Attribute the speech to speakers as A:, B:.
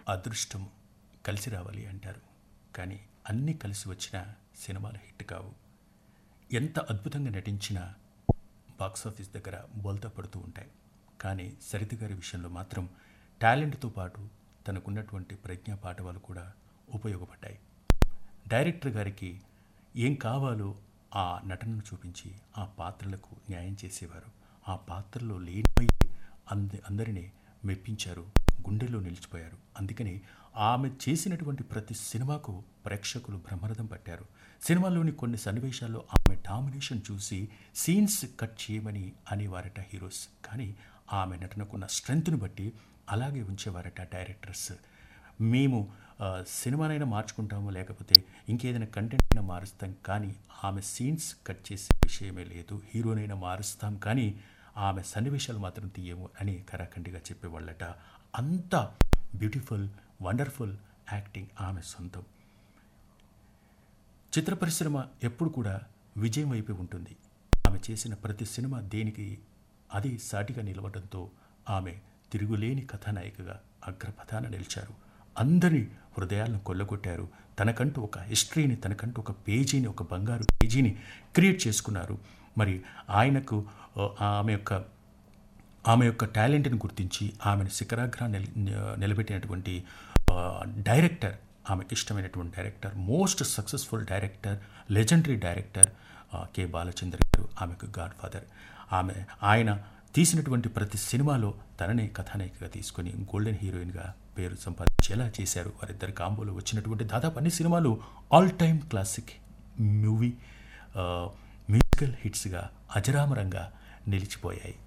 A: అదృష్టం కలిసి రావాలి అంటారు కానీ అన్నీ కలిసి వచ్చిన సినిమాలు హిట్ కావు ఎంత అద్భుతంగా నటించినా బాక్సాఫీస్ దగ్గర బోల్తా పడుతూ ఉంటాయి కానీ సరిత గారి విషయంలో మాత్రం టాలెంట్తో పాటు తనకున్నటువంటి ప్రజ్ఞా పాఠవాలు కూడా ఉపయోగపడ్డాయి డైరెక్టర్ గారికి ఏం కావాలో ఆ నటనను చూపించి ఆ పాత్రలకు న్యాయం చేసేవారు ఆ పాత్రలో లేనిపోయి అంద అందరినీ మెప్పించారు గుండెల్లో నిలిచిపోయారు అందుకని ఆమె చేసినటువంటి ప్రతి సినిమాకు ప్రేక్షకులు బ్రహ్మరథం పట్టారు సినిమాలోని కొన్ని సన్నివేశాల్లో ఆమె డామినేషన్ చూసి సీన్స్ కట్ చేయమని అనేవారట హీరోస్ కానీ ఆమె నటనకున్న స్ట్రెంగ్త్ను బట్టి అలాగే ఉంచేవారట డైరెక్టర్స్ మేము ఆ, సినిమానైనా మార్చుకుంటాము లేకపోతే ఇంకేదైనా కంటెంట్ అయినా మారుస్తాం కానీ ఆమె సీన్స్ కట్ చేసే విషయమే లేదు హీరోనైనా మారుస్తాం కానీ ఆమె సన్నివేశాలు మాత్రం తీయము అని కరాఖండిగా చెప్పేవాళ్ళట అంత బ్యూటిఫుల్ వండర్ఫుల్ యాక్టింగ్ ఆమె సొంతం చిత్ర పరిశ్రమ ఎప్పుడు కూడా విజయం వైపే ఉంటుంది ఆమె చేసిన ప్రతి సినిమా దేనికి అది సాటిగా నిలవడంతో ఆమె తిరుగులేని కథానాయికగా అగ్రపథాన నిలిచారు అందరి హృదయాలను కొల్లగొట్టారు తనకంటూ ఒక హిస్టరీని తనకంటూ ఒక పేజీని ఒక బంగారు పేజీని క్రియేట్ చేసుకున్నారు మరి ఆయనకు ఆ, ఆమె యొక్క ఆమె యొక్క టాలెంట్ని గుర్తించి ఆమెను శిఖరాగ్ర నిల నిలబెట్టినటువంటి ఆ, డైరెక్టర్ ఆమెకి ఇష్టమైనటువంటి director most successful director legendary director ఆ, కె బాలచంద్ర గారు ఆమెకు గాడ్ ఫాదర్ ఆమె ఆయన తీసినటువంటి ప్రతి సినిమాలో తననే కథానాయికగా తీసుకొని గోల్డెన్ హీరోయిన్గా పేరు సంపాదించేలా చేశారు వారిద్దరి కాంబోలో వచ్చినటువంటి దాదాపు అన్ని సినిమాలు all time classic movie musical హిట్స్గా అజరామరంగా నిలిచిపోయాయి